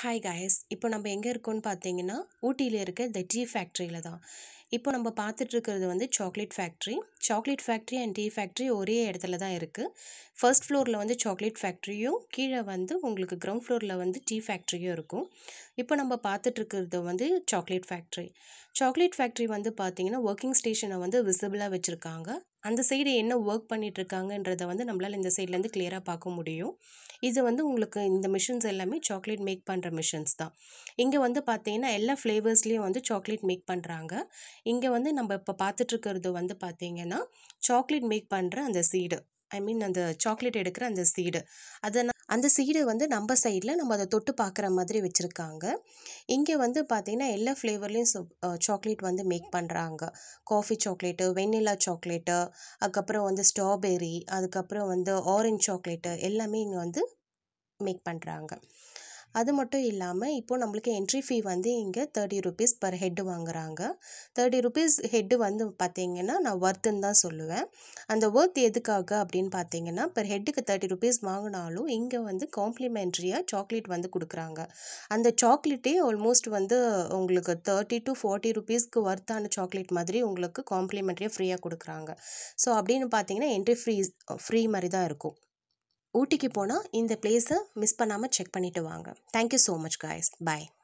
hi guys இப்போ நம்ம எங்கே இருக்கோம்னு பார்த்தீங்கன்னா ஊட்டியில் இருக்க த டீ ஃபேக்ட்ரியில் தான் இப்போ நம்ம பார்த்துட்டு இருக்கிறது வந்து chocolate factory chocolate factory and tea factory ஒரே இடத்துல தான் இருக்குது ஃபர்ஸ்ட் ஃப்ளோரில் வந்து சாக்லேட் ஃபேக்ட்ரியும் கீழே வந்து உங்களுக்கு கிரவுண்ட் ஃப்ளோரில் வந்து டீ ஃபேக்ட்ரியும் இருக்கும் இப்போ நம்ம பார்த்துட்டு இருக்கிறது வந்து சாக்லேட் ஃபேக்ட்ரி சாக்லேட் ஃபேக்ட்ரி வந்து பார்த்தீங்கன்னா ஒர்க்கிங் ஸ்டேஷனை வந்து விசிபிளாக வச்சுருக்காங்க அந்த சைடு என்ன ஒர்க் பண்ணிட்டு இருக்காங்கன்றதை வந்து நம்மளால் இந்த சைட்லேருந்து கிளியராக பார்க்க முடியும் இது வந்து உங்களுக்கு இந்த மிஷின்ஸ் எல்லாமே சாக்லேட் மேக் பண்ணுற மிஷின்ஸ் தான் இங்கே வந்து பார்த்தீங்கன்னா எல்லா ஃப்ளேவர்ஸ்லேயும் வந்து சாக்லேட் மேக் பண்ணுறாங்க இங்கே வந்து நம்ம இப்போ பார்த்துட்ருக்கிறது வந்து பார்த்தீங்கன்னா சாக்லேட் மேக் பண்ணுற அந்த சீடு ஐ மீன் அந்த சாக்லேட் எடுக்கிற அந்த சீடு அதை ந- அந்த சீடு வந்து நம்ம சைடில் நம்ம அதை தொட்டு பார்க்குற மாதிரி வச்சுருக்காங்க இங்கே வந்து பார்த்தீங்கன்னா எல்லா ஃப்ளேவர்லேயும் சாக்லேட் வந்து மேக் பண்ணுறாங்க காஃபி சாக்லேட்டு வெண்ணிலா சாக்லேட்டு அதுக்கப்புறம் வந்து ஸ்ட்ராபெர்ரி அதுக்கப்புறம் வந்து ஆரஞ்சு சாக்லேட்டு எல்லாமே இங்கே வந்து மேக் பண்ணுறாங்க அது மட்டும் இல்லாமல் இப்போ நம்மளுக்கு என்ட்ரி ஃபீ வந்து இங்கே தேர்ட்டி ருபீஸ் பர் ஹெட்டு வாங்குறாங்க தேர்ட்டி ருபீஸ் ஹெட்டு வந்து பார்த்தீங்கன்னா நான் ஒர்த்துன்னு தான் சொல்லுவேன் அந்த ஒர்த் எதுக்காக அப்படின்னு பார்த்தீங்கன்னா பெர் ஹெட்டுக்கு தேர்ட்டி ருபீஸ் வாங்கினாலும் இங்கே வந்து காம்ப்ளிமெண்ட்ரியாக சாக்லேட் வந்து கொடுக்குறாங்க அந்த சாக்லேட்டே ஆல்மோஸ்ட் வந்து உங்களுக்கு தேர்ட்டி டு ஃபார்ட்டி ருபீஸ்க்கு ஒர்த்தான சாக்லேட் மாதிரி உங்களுக்கு காம்ப்ளிமெண்ட்ரியாக ஃப்ரீயாக கொடுக்குறாங்க ஸோ அப்படின்னு பார்த்தீங்கன்னா என்ட்ரி ஃப்ரீ ஃப்ரீ மாதிரி தான் இருக்கும் ஊட்டிக்கு போனால் இந்த பிளேஸை மிஸ் பண்ணாமல் செக் பண்ணிவிட்டு வாங்க தேங்க்யூ ஸோ மச் காய்ஸ் பாய்